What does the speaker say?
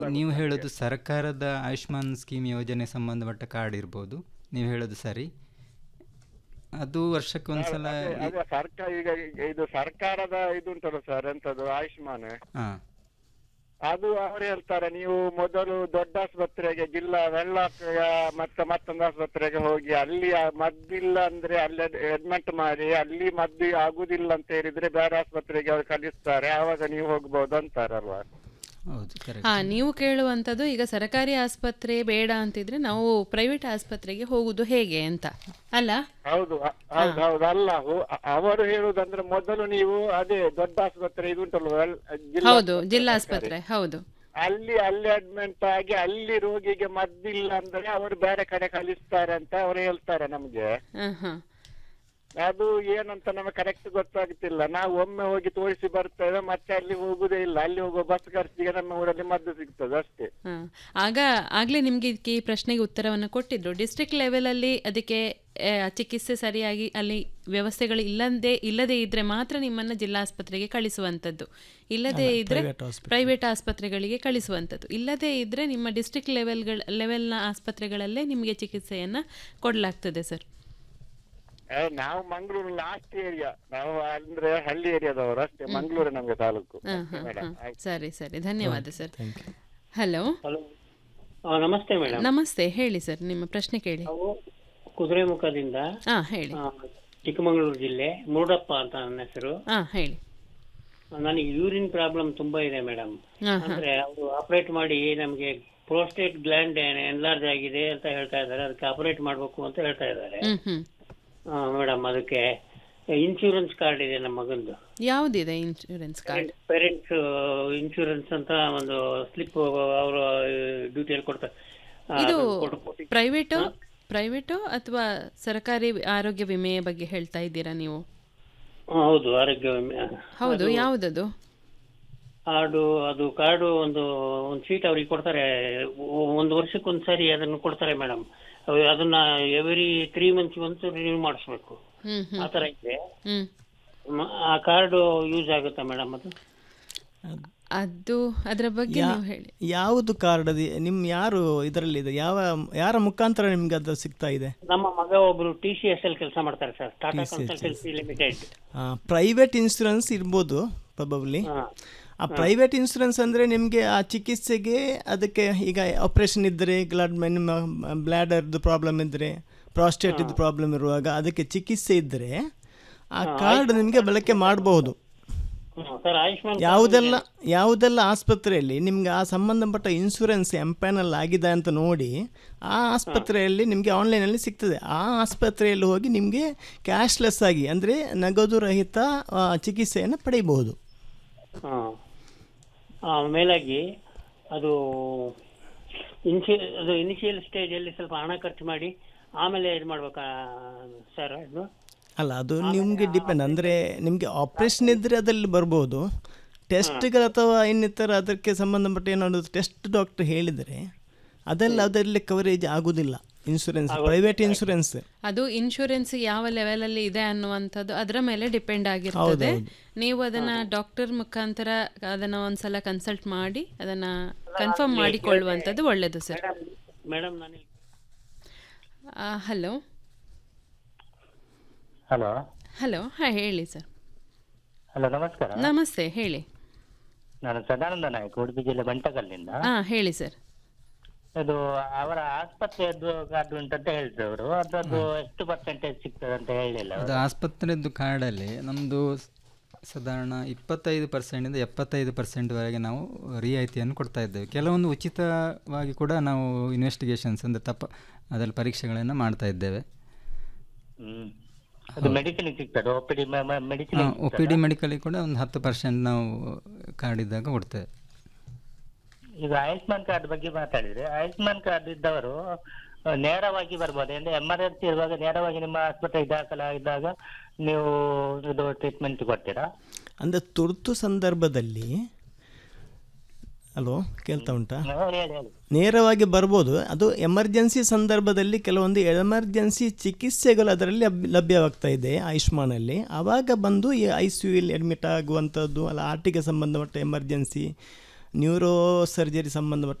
ನೀವು ಹೇಳೋದು ಸರ್ಕಾರದ ಆಯುಷ್ಮಾನ್ ಸ್ಕೀಮ್ ಯೋಜನೆ ಸಂಬಂಧಪಟ್ಟ ಕಾರ್ಡ್ ಇರ್ಬೋದು ನೀವು ಹೇಳೋದು ಸರಿ ಅದು ವರ್ಷಕ್ಕೆ ಒಂದ್ಸಲ ಅದೇ- ಅದೇ ಸರ್ಕಾರ ಈಗ ಈಗ ಇದು ಸರ್ಕಾರದ ಇದು ಉಂಟಲ್ಲ ಸರ್ ಎಂತದು ಆಯುಷ್ಮಾನ್ ಹಾಂ ಅದು ಅವ್ರು ಹೇಳ್ತಾರೆ ನೀವು ಮೊದಲು ದೊಡ್ಡ ಆಸ್ಪತ್ರೆಗೆ ಜಿಲ್ಲಾ ವೆಳ್ಳಾಕ್ ಮತ್ತೆ ಮತ್ತೊಂದು ಆಸ್ಪತ್ರೆಗೆ ಹೋಗಿ ಅಲ್ಲಿ ಆ ಮದ್ದಿಲ್ಲ ಅಂದ್ರೆ ಅಲ್ಲಿ ಅಡ್ಮಿಟ್ ಮಾಡಿ ಅಲ್ಲಿ ಮದ್ದು ಆಗುದಿಲ್ಲ ಅಂತ ಹೇಳಿದ್ರೆ ಬೇರೆ ಆಸ್ಪತ್ರೆಗೆ ಅವ್ರು ಕಳಿಸ್ತಾರೆ ಆವಾಗ ನೀವು ಹೋಗ್ಬೋದು ಅಂತಾರಲ್ವಾ ಹೌದು ಕರೆಕ್ಟ್ ಹಾ ನೀವು ಕೇಳುವಂಥದ್ದು ಈಗ ಸರ್ಕಾರಿ ಆಸ್ಪತ್ರೆ ಬೇಡ ಅಂತಿದ್ರೆ ನಾವು ಪ್ರೈವೇಟ್ ಆಸ್ಪತ್ರೆಗೆ ಹೋಗುದು ಹೇಗೆ ಅಂತ ಅಲ್ಲ ಹೌದು ಅ- ಹೌದು ಹೌದು ಅಲ್ಲ ಹೋ- ಅ- ಅವರು ಹೇಳುದಂದ್ರೆ ಮೊದಲು ನೀವು ಅದೇ ದೊಡ್ಡ ಆಸ್ಪತ್ರೆ ಇದು ಉಂಟಲ್ವ ವೆಲ್- ಜಿಲ್ಲಾ ಹೌದು ಆಸ್ಪತ್ರೆ ಜಿಲ್ಲಾ ಸರ್ಕಾರಿ. ಆಸ್ಪತ್ರೆ ಹೌದು ಅಲ್ಲಿ ಅಲ್ಲಿ ಅಡ್ಮಿಟ್ ಆಗಿ ಅಲ್ಲಿ ರೋಗಿಗೆ ಮದ್ದಿಲ್ಲ ಅಂದ್ರೆ ಅವರು ಬೇರೆ ಕಡೆ ಕಳಿಸ್ತಾರೆ ಅಂತ ಅವರು ಹೇಳ್ತಾರೆ ನಮ್ಗೆ ಹಾ ಹಾ ಅದು ಏನಂತ ನಮಗೆ ಕರೆಕ್ಟ್ ಗೊತ್ತಾಗ್ತಿಲ್ಲ ನಾವು ಒಮ್ಮೆ ಹೋಗಿ ತೋರಿಸಿ ಬರ್ತೇವೆ ಮತ್ತೆ ಅಲ್ಲಿ ಹೋಗುದೇ ಇಲ್ಲ ಅಲ್ಲಿ ಹೋಗುವ ಬಸ್ ಖರ್ಚಿಗೆ ನಮ್ಮ ಊರಲ್ಲಿ ಮದ್ದು ಸಿಗ್ತದೆ ಅಷ್ಟೇ ಹಾ. ಆಗ ಆಗಲೇ ನಿಮಗೆ ಇದಕ್ಕೆ ಈ ಪ್ರಶ್ನೆಗೆ ಉತ್ತರವನ್ನು ಕೊಟ್ಟಿದ್ರು ಡಿಸ್ಟ್ರಿಕ್ಟ್ ಲೆವೆಲಲ್ಲಿ ಅದಕ್ಕೆ ಆ, ಚಿಕಿತ್ಸೆ ಸರಿಯಾಗಿ ಅಲ್ಲಿ ವ್ಯವಸ್ಥೆಗಳು ಇಲ್ಲದೆ ಇಲ್ಲದೇ ಇದ್ರೆ ಮಾತ್ರ ನಿಮ್ಮನ್ನು ಜಿಲ್ಲಾ ಆಸ್ಪತ್ರೆಗೆ ಕಳಿಸುವಂಥದ್ದು ಇಲ್ಲದೇ ಇದ್ರೆ ಪ್ರೈವೇಟ್ ಆಸ್ಪತ್ರೆಗಳಿಗೆ ಕಳಿಸುವಂಥದ್ದು ಇಲ್ಲದೇ ಇದ್ರೆ ನಿಮ್ಮ ಡಿಸ್ಟ್ರಿಕ್ಟ್ ಲೆವೆಲ್ಗಳ ಲೆವೆಲ್ನ ಆಸ್ಪತ್ರೆಗಳಲ್ಲೇ ನಿಮಗೆ ಚಿಕಿತ್ಸೆಯನ್ನು ಕೊಡಲಾಗ್ತದೆ ಸರ್ ಏ, ನಾವು ಮಂಗಳೂರು ಲಾಸ್ಟ್ ಏರಿಯಾ ನಾವು ಅಂದ್ರೆ ಹಳ್ಳಿ ಏರಿಯಾದವರು ಅಷ್ಟೇ ಮಂಗಳೂರು ನಮ್ಗೆ ತಾಲೂಕು ಹಾಂ ಹಾಂ ಮೇಡಮ್ ಹಾಂ ಸರಿ ಸರಿ ಧನ್ಯವಾದ ಸರ್ ಹಲೋ ಹಲೋ ನಮಸ್ತೆ ಮೇಡಮ್ ನಮಸ್ತೆ ಹೇಳಿ ಸರ್ ನಿಮ್ಮ ಪ್ರಶ್ನೆ ಕೇಳಿ ನಾವು ಕುದುರೆಮುಖದಿಂದ ಹಾಂ ಹೇಳಿ ಆ, ಚಿಕ್ಕಮಗಳೂರು ಜಿಲ್ಲೆ ಮೂಡಪ್ಪ ಅಂತ ನನ್ನ ಹೆಸರು ಹಾಂ ಹೇಳಿ ನನಗೆ ಯೂರಿನ್ ಪ್ರಾಬ್ಲಮ್ ತುಂಬಾ ಇದೆ ಮೇಡಮ್ ಹಾಂ ಹಾಂ ಅಂದ್ರೆ ಅವರು ಆಪರೇಟ್ ಮಾಡಿ ನಮಗೆ ಪ್ರೋಸ್ಟೇಟ್ ಗ್ಲ್ಯಾಂಡ್ ಎನ್ಲಾರ್ಜ್ ಆಗಿದೆ ಅಂತ ಹೇಳ್ತಾ ಇದ್ದಾರೆ ಅದಕ್ಕೆ ಆಪರೇಟ್ ಮಾಡಬೇಕು ಅಂತ ಹೇಳ್ತಾ ಇದ್ದಾರೆ ಹ್ಞೂ ಹ್ಞೂ ಮೇಡಮ್ ಅದಕ್ಕೆ ಇನ್ಶೂರೆನ್ಸ್ ಕಾರ್ಡ್ ಇದೆ ನಮ್ಮ ಮಗಂದು ಯಾವುದಿದೆ ಇನ್ಶೂರೆನ್ಸ್ ಕಾರ್ಡ್ ಪೇರೆಂಟ್ಸ್ ಇನ್ಶೂರೆನ್ಸ್ ಅಂತ ಒಂದು ಸ್ಲಿಪ್ ಅವರು ಡ್ಯೂಟಿಯಲ್ಲಿ ಕೊಡ್ತಾರೆ ಆ, ಇದು ಅದನ್ನ ಕೊಟ್ಟು- ಪ್ರೈವೇಟು ಪ್ರೈವೇಟು ಅಥವಾ ಸರ್ಕಾರಿ ಆರೋಗ್ಯ ವಿಮೆಯ ಬಗ್ಗೆ ಹೇಳ್ತಾ ಇದ್ದೀರಾ ನೀವು ಹಾ, ಹೌದು ಆರೋಗ್ಯ ವಿಮೆ ಹೌದು ಯಾವುದದು ಕಾರ್ಡು ಅದು ಕಾರ್ಡು ಒಂದು ಒಂದು ಶೀಟ್ ಅವ್ರಿಗೆ ಕೊಡ್ತಾರೆ ಒ- ಒಂದು ವರ್ಷಕ್ಕೊಂದ್ಸರಿ ಅದನ್ನು ಕೊಡ್ತಾರೆ ಮೇಡಮ್ ಅದನ್ನ ಎವ್ರಿ ತ್ರೀ ಮಂತ್ಸ್ ಒಂದು ರಿನ್ಯೂ ಮಾಡಿಸ್ಬೇಕು ಹ್ಮ್ ಆ ಹ್ಮ್ ಥರ ಇದೆ ಹ್ಮ್ ಮ- ಆ ಕಾರ್ಡು ಯೂಸ್ ಆಗುತ್ತಾ ಮೇಡಮ್ ಅದು ಅದು ಅದರ ಬಗ್ಗೆ ಯಾ- ನೀವು ಹೇಳಿ ಯಾವುದು ಕಾರ್ಡ್ ಅದು ನಿಮ್ ಯಾರು ಇದರಲ್ಲಿದೆ ಯಾವ ಯಾರ ಮುಖಾಂತರ ನಿಮ್ಗೆ ಅದು ಸಿಗ್ತಾ ಇದೆ ನಮ್ಮ ಮಗ ಒಬ್ರು ಟಿ ಸಿ ಎಸ್ ಎಲ್ ಕೆಲಸ ಮಾಡ್ತಾರೆ sir Tata consultancy limited private insurance ಇರ್ಬೋದು ಪ್ರಬಬ್ಲಿ ಆ ಪ್ರೈವೇಟ್ ಇನ್ಶೂರೆನ್ಸ್ ಅಂದರೆ ನಿಮಗೆ ಆ ಚಿಕಿತ್ಸೆಗೆ ಅದಕ್ಕೆ ಈಗ ಆಪ್ರೇಷನ್ ಇದ್ದರೆ ಗ್ಲಾಡ್ ನಿಮ್ಮ ಬ್ಲ್ಯಾಡರ್ದು ಪ್ರಾಬ್ಲಮ್ ಇದ್ದರೆ ಪ್ರಾಸ್ಟೇಟಿದ್ದು ಪ್ರಾಬ್ಲಮ್ ಇರುವಾಗ ಅದಕ್ಕೆ ಚಿಕಿತ್ಸೆ ಇದ್ದರೆ ಆ ಕಾರ್ಡ್ ನಿಮಗೆ ಬಳಕೆ ಮಾಡಬಹುದು ಸರ್ ಆಯುಷ್ಮಾನ್ ಯಾವುದೆಲ್ಲ ಯಾವುದೆಲ್ಲ ಆಸ್ಪತ್ರೆಯಲ್ಲಿ ನಿಮ್ಗೆ ಆ ಸಂಬಂಧಪಟ್ಟ ಇನ್ಶೂರೆನ್ಸ್ ಎಂಪ್ಯಾನಲ್ ಆಗಿದೆ ಅಂತ ನೋಡಿ ಆ ಆಸ್ಪತ್ರೆಯಲ್ಲಿ ನಿಮಗೆ ಆನ್ಲೈನಲ್ಲಿ ಸಿಗ್ತದೆ ಆ ಆಸ್ಪತ್ರೆಯಲ್ಲಿ ಹೋಗಿ ನಿಮಗೆ ಕ್ಯಾಶ್ಲೆಸ್ ಆಗಿ ಅಂದರೆ ನಗದು ರಹಿತ ಆ, ಚಿಕಿತ್ಸೆಯನ್ನು ಪಡೆಯಬಹುದು ಹಾಂ ಮೇಲಾಗಿ ಅದು ಇನ್ಶಿ ಅದು ಇನಿಷಿಯಲ್ ಸ್ಟೇಜಲ್ಲಿ ಸ್ವಲ್ಪ ಹಣ ಖರ್ಚು ಮಾಡಿ ಆಮೇಲೆ ಇದು ಮಾಡ್ಬೇಕಾ ಸರ್ ಅದು ಅಲ್ಲ ಅದು ನಿಮಗೆ ಡಿಪೆಂಡ್ ಅಂದರೆ ನಿಮಗೆ ಆಪ್ರೇಷನ್ ಇದ್ದರೆ ಅದರಲ್ಲಿ ಬರ್ಬೋದು ಟೆಸ್ಟ್ಗಳು ಅಥವಾ ಇನ್ನಿತರ ಅದಕ್ಕೆ ಸಂಬಂಧಪಟ್ಟ ಏನಾದರೂ ಟೆಸ್ಟ್ ಡಾಕ್ಟರ್ ಹೇಳಿದರೆ ಅದೆಲ್ಲ ಅದರಲ್ಲಿ ಕವರೇಜ್ ಆಗೋದಿಲ್ಲ ಇನ್ಶೂರೆನ್ಸ್ ಪ್ರೈವೇಟ್ ಇನ್ಶೂರೆನ್ಸ್ ಅದು ಇನ್ಶೂರೆನ್ಸ್ ಯಾವ ಲೆವೆಲಲ್ಲಿ ಇದೆ ಅನ್ನುವಂಥದ್ದು ಅದರ ಮೇಲೆ ಡಿಪೆಂಡ್ ಆಗಿರ್ತದೆ ನೀವು ಅದನ್ನ ಡಾಕ್ಟರ್ ಮುಖಾಂತರ ಅದನ್ನ ಒಂದ್ಸಲ ಕನ್ಸಲ್ಟ್ ಮಾಡಿ ಅದನ್ನ ಕನ್ಫರ್ಮ್ ಮಾಡಿಕೊಳ್ಳುವಂಥದ್ದು ಒಳ್ಳೆಯದು ಸರ್ ಮೇಡಮ್ ನಾನು ಹಲೋ ಹಲೋ ಹಲೋ ಹಾಂ ಹೇಳಿ ಸರ್ ಹಲೋ ನಮಸ್ಕಾರ ನಮಸ್ತೆ ಹೇಳಿ ನಾನು ಸದಾನಂದ ನಾಯಕ್ ಉಡುಪಿ ಜಿಲ್ಲೆ ಬಂಟಕಲ್ಲಿಂದ ಹಾಂ ಹೇಳಿ ಸರ್ ಇದು ಅವರ ಆಸ್ಪತ್ರೆಯದ್ದು ಕಾರ್ಡ್ ಉಂಟಂತ ಹೇಳಿದ್ರು ಅವರು ಅದರದ್ದು ಎಷ್ಟು ಪರ್ಸೆಂಟೇಜ್ ಸಿಗ್ತದೆ ಅಂತ ಹೇಳಿಲ್ಲ ಅದು ಆಸ್ಪತ್ರೆದ್ದು ಕಾರ್ಡಲ್ಲಿ ನಮ್ಮದು ಸಾಧಾರಣ ಇಪ್ಪತ್ತೈದು ಪರ್ಸೆಂಟಿಂದ ಎಪ್ಪತ್ತೈದು ಪರ್ಸೆಂಟ್ವರೆಗೆ ನಾವು ರಿಯಾಯಿತಿಯನ್ನು ಕೊಡ್ತಾ ಇದ್ದೇವೆ ಕೆಲವೊಂದು ಉಚಿತವಾಗಿ ಕೂಡ ನಾವು ಇನ್ವೆಸ್ಟಿಗೇಷನ್ಸ್ ಅಂದರೆ ತಪ್ಪ ಅದರಲ್ಲಿ ಪರೀಕ್ಷೆಗಳನ್ನು ಮಾಡ್ತಾ ಇದ್ದೇವೆ ಹ್ಮ್ ಅದು ಮೆಡಿಸಿನ್ ಸಿಗ್ತದೆ O P D medicine O P D ಮೆಡಿಕಲಿಗೆ ಕೂಡ ಒಂದು ಹತ್ತು ಪರ್ಸೆಂಟ್ ನಾವು ಕಾರ್ಡ್ ಇದ್ದಾಗ ಕೊಡ್ತೇವೆ ಈಗ ಆಯುಷ್ಮಾನ್ ಕಾರ್ಡ್ ಬಗ್ಗೆ ಮಾತಾಡಿದ್ರೆ ಆಯುಷ್ಮಾನ್ ಕಾರ್ಡ್ ಇದ್ದವರು ಆ, ನೇರವಾಗಿ ಬರ್ಬೋದು ಅಂದ್ರೆ ಎಮರ್ಜೆನ್ಸಿ ಇರುವಾಗ ನೇರವಾಗಿ ನಿಮ್ಮ ಆಸ್ಪತ್ರೆಗೆ ದಾಖಲಾಗಿದ್ದಾಗ ನೀವು ಇದು ಟ್ರೀಟ್ಮೆಂಟ್ ಕೊಡ್ತೀರಾ ಅಂದರೆ ತುರ್ತು ಸಂದರ್ಭದಲ್ಲಿ ಹಲೋ ಕೇಳ್ತಾ ಉಂಟಾ ಹೇಳಿ ಹೇಳಿ ಹೇಳಿ ನೇರವಾಗಿ ಬರ್ಬೋದು ಅದು ಎಮರ್ಜೆನ್ಸಿ ಸಂದರ್ಭದಲ್ಲಿ ಕೆಲವೊಂದು ಎಮರ್ಜೆನ್ಸಿ ಚಿಕಿತ್ಸೆಗಳು ಅದರಲ್ಲಿ ಲಭ್- ಲಭ್ಯವಾಗ್ತಾ ಇದೆ ಆಯುಷ್ಮಾನಲ್ಲಿ ಆವಾಗ ಬಂದು ಈ ಐ ಸಿ ಯುಲಿ ಅಡ್ಮಿಟ್ ಆಗುವಂಥದ್ದು ಅಲ್ಲ ಆರ್ಟಿಗೆ ಸಂಬಂಧಪಟ್ಟ ಎಮರ್ಜೆನ್ಸಿ ನ್ಯೂರೋ ಸರ್ಜರಿ ಸಂಬಂಧಪಟ್ಟ